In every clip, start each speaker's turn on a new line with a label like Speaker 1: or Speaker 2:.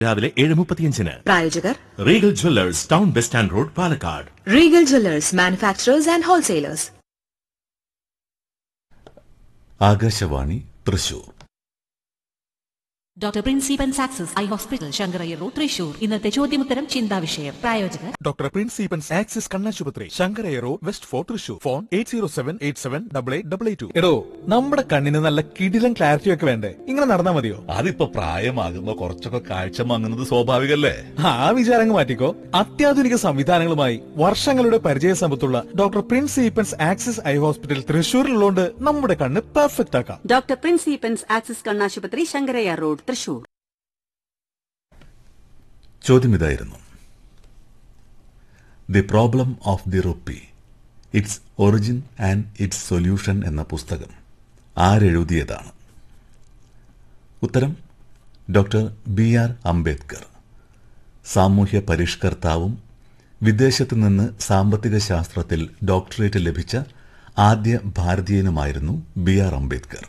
Speaker 1: രാവിലെ ഏഴ് മുപ്പത്തിയഞ്ചിന്
Speaker 2: പ്രായോജകർ
Speaker 1: Regal Jewellers town bus stand road Palakkad
Speaker 2: Regal Jewellers manufacturers and wholesalers
Speaker 3: Akashvani Thrissur
Speaker 4: doctor പ്രിൻസിപ്പൻ സാക്സസ് eye hospital ശങ്കരയ്യറു Thrissur ഇന്നത്തെ ചോദ്യമുത്തരം ചിന്താവിഷയം പ്രായോജകർ
Speaker 5: ഡോക്ടർ പ്രിൻസിപ്പൻസ് ആക്സിസ് കണ്ണാശുപത്രി ശങ്കരയറോ west fort Thrissur phone eight zero seven eight seven double eight double eight to എടോ നമ്മുടെ കണ്ണിന് നല്ല കിടിലം ക്ലാരിറ്റി ഒക്കെ വേണ്ടേ ഇങ്ങനെ നടന്നാ മതിയോ
Speaker 3: അതിപ്പോ പ്രായമാകുമ്പോ കുറച്ചൊക്കെ കാഴ്ച മങ്ങുന്നത് സ്വാഭാവികല്ലേ
Speaker 5: ആ വിചാരങ്ങൾ മാറ്റിക്കോ അത്യാധുനിക സംവിധാനങ്ങളുമായി വർഷങ്ങളുടെ പരിചയ സമ്പത്തുള്ള doctor Prince Eappen's Axis Eye Hospital തൃശൂരിലുള്ളതുകൊണ്ട് നമ്മുടെ കണ്ണ് പെർഫെക്റ്റ് ആക്കാം
Speaker 6: ഡോക്ടർ പ്രിൻസ് ഈപ്പൻസ് ആക്സിസ് കണ്ണാശുപത്രി ശങ്കരയ്യ റോഡ് തൃശൂർ
Speaker 3: ചോദ്യം ഇതായിരുന്നു the problem of the rupee its origin and its solution എന്ന പുസ്തകം ആരെഴുതിയതാണ് ഉത്തരം ഡോക്ടർ ബി ആർ അംബേദ്കർ സാമൂഹ്യ പരിഷ്കർത്താവും വിദേശത്ത് നിന്ന് സാമ്പത്തിക ശാസ്ത്രത്തിൽ ഡോക്ടറേറ്റ് ലഭിച്ച ആദ്യ ഭാരതീയനുമായിരുന്നു ബി ആർ അംബേദ്കർ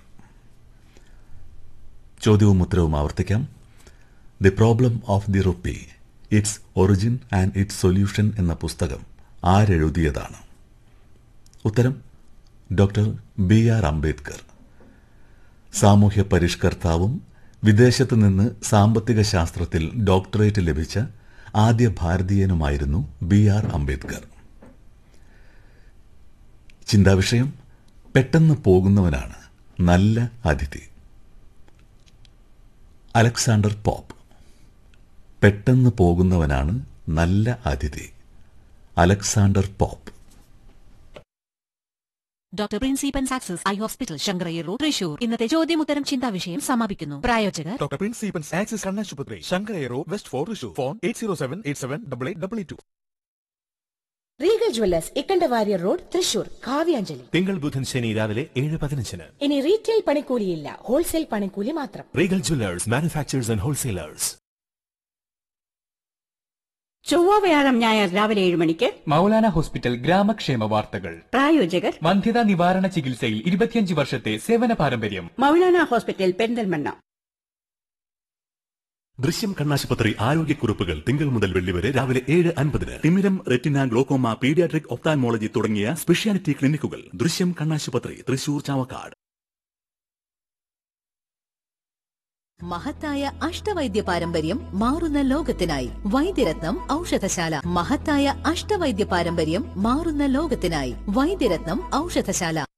Speaker 3: ചോദ്യവും ഉത്തരവും ആവർത്തിക്കാം the problem of the rupee its origin and its solution എന്ന പുസ്തകം ആരെഴുതിയതാണ് ഉത്തരം ഡോക്ടർ ബി ആർ അംബേദ്കർ സാമൂഹ്യ പരിഷ്കർത്താവും വിദേശത്ത് നിന്ന് സാമ്പത്തിക ശാസ്ത്രത്തിൽ ഡോക്ടറേറ്റ് ലഭിച്ച ആദ്യ ഭാരതീയനുമായിരുന്നു ബി ആർ അംബേദ്കർ ചിന്താവിഷയം പെട്ടെന്ന് പോകുന്നവനാണ് നല്ല അതിഥി അലക്സാണ്ടർ പോപ്പ് പെട്ടെന്ന് പോകുന്നവനാണ് നല്ല അതിഥി Alexander pop
Speaker 4: doctor പ്രിൻസിപ്പൻ സാക്സസ് eye hospital ശങ്കരയ്യറു Thrissur ഇന്നത്തെ ചോദ്യമുത്തരം ചിന്താവിഷയം സമാപിക്കുന്നു പ്രായോജകർ
Speaker 5: ഡോക്ടർ പ്രിൻസ് ഈപ്പൻസ് ആക്സിസ് കണ്ണാശുപത്രി ശങ്കരയറോ west fort Thrissur phone eight zero seven eight seven double eight double eight to
Speaker 7: Regal Jewellers Ikkanda Warrier road Thrissur കാവ്യാഞ്ജലി
Speaker 1: തിങ്കൾ ബുധൻ ശനി രാവിലെ ഏഴ് പതിനഞ്ചിന്
Speaker 7: ഇനി റീറ്റെയിൽ പണിക്കൂലിയില്ല ഹോൾസെയിൽ പണിക്കൂലി മാത്രം
Speaker 1: Regal Jewellers manufacturers and wholesalers
Speaker 6: ചൊവ്വ വ്യാഴം ഞായർ രാവിലെ ഏഴ് മണിക്ക്
Speaker 8: മൗലാന ഹോസ്പിറ്റൽ ഗ്രാമക്ഷേമ വാർത്തകൾ
Speaker 6: പ്രായോജകർ
Speaker 8: വന്ധ്യതാ നിവാരണ ചികിത്സയിൽ ഇരുപത്തിയഞ്ച് വർഷത്തെ സേവന പാരമ്പര്യം
Speaker 6: മൗലാന ഹോസ്പിറ്റൽ പെരിന്തൽമണ്ണ
Speaker 1: ദൃശ്യം കണ്ണാശുപത്രി ആരോഗ്യക്കുറിപ്പുകൾ തിങ്കൾ മുതൽ വെള്ളി വരെ രാവിലെ ഏഴ് അൻപതിന് തിമിരം റെറ്റിന ഗ്ലോക്കോമ പീഡിയാട്രിക് ഒപ്താൻമോളജി തുടങ്ങിയ സ്പെഷ്യാലിറ്റി ക്ലിനിക്കുകൾ ദൃശ്യം കണ്ണാശുപത്രി തൃശൂർ ചാവക്കാട്
Speaker 4: മഹത്തായ അഷ്ടവൈദ്യ പാരമ്പര്യം മാറുന്ന ലോകത്തിനായി വൈദ്യരത്നം ഔഷധശാല മഹത്തായ അഷ്ടവൈദ്യ പാരമ്പര്യം മാറുന്ന ലോകത്തിനായി വൈദ്യരത്നം ഔഷധശാല